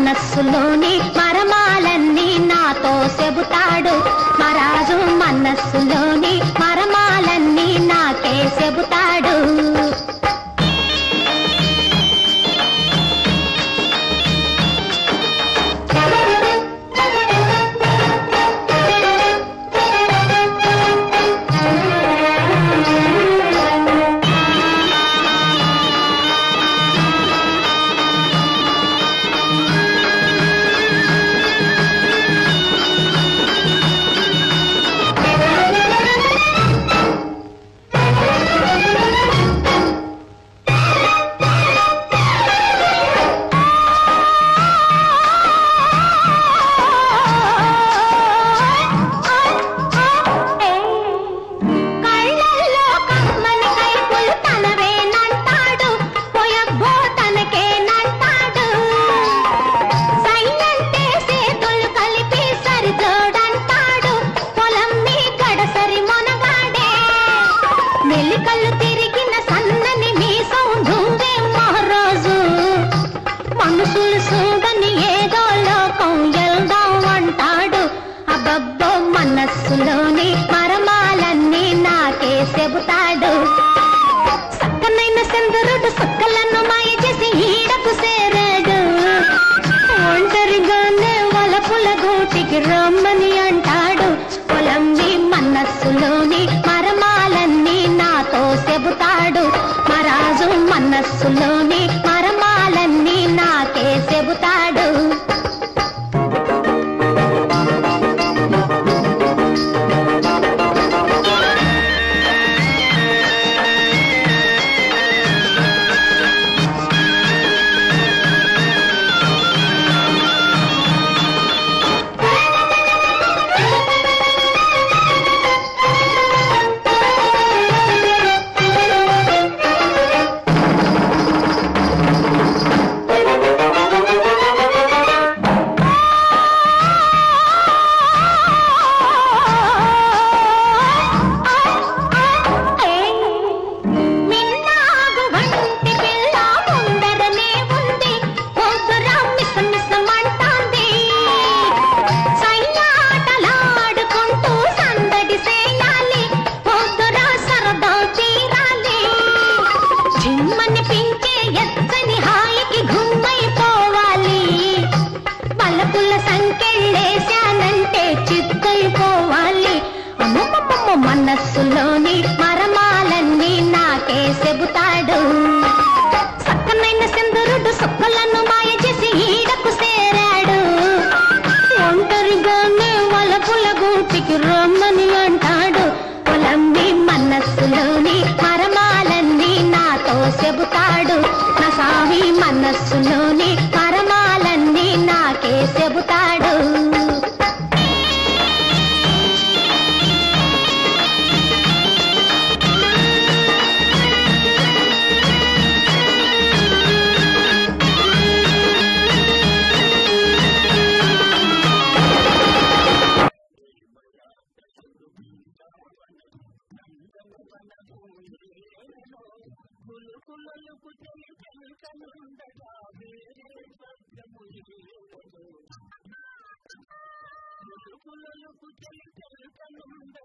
మనస్సులోని మరమాలన్నీ నాతో చెబుతాడు మరాజు మనస్సులోని మరమాలన్నీ నాకే చెబుతాడు కళ్ళల్లో కమ్మని కైపులు తనవేనంటాడు పొయబ్బో తనకేనంటాడు సైలంటే సేతులు కలిపి సరిజోడంటాడు పొలం మీ గడసరి మొనగాడే మెలికలు తిరిగిన సన్నని మీసం దుంగే మహారాజు మనుషులు చూడని ఏదో లోకం వెళ్దాం అంటాడు అబ్బబ్బో మనస్సులోని మరమాలన్నీ నాకే చెబుతాడు సక్కనైన చంద్రుడు సక్కలను మాయ చేసి ఈడకు చేరాడు ఒంటరిగానే వలపుల గూటికి రమ్మని అంటాడు పొలంవి మనస్సులోని మరమాలన్నీ నాతో చెబుతాడు మరాజు మనస్సులోని మరమాలన్నీ నాకే చెబుతాడు మిన్నాగు వంటి పిల్ల ముందరనే ఉంది కూతురా మిసమిసమంటాంది సయ్యాటలాడుకుంటూ సందడి చేయాలి కూతురా సరదా తీరాలి జిమ్మని పించే ఎత్తని హాయికి గుమ్మైపోవాలి పలుకుల సంకెళ్ళేశానంటే చిత్తైపోవాలి అమ్మమ్మమ్మ మనస్సులోని మరమాలన్నీ నాకే చెబుతాడు సక్కనైన చంద్రుడు సొక్కలను మాయ చేసి ఈడకు చేరాడు ఒంటరిగానే వలపుల గూటికి రమ్మని అంటాడు పొలంవి మనస్సులోని మరమాలన్నీ నాతో చెబుతాడు నా సామి మనస్సులోని మరమాలన్నీ నాకే చెబుతాడు పులుపులకు తెలిసి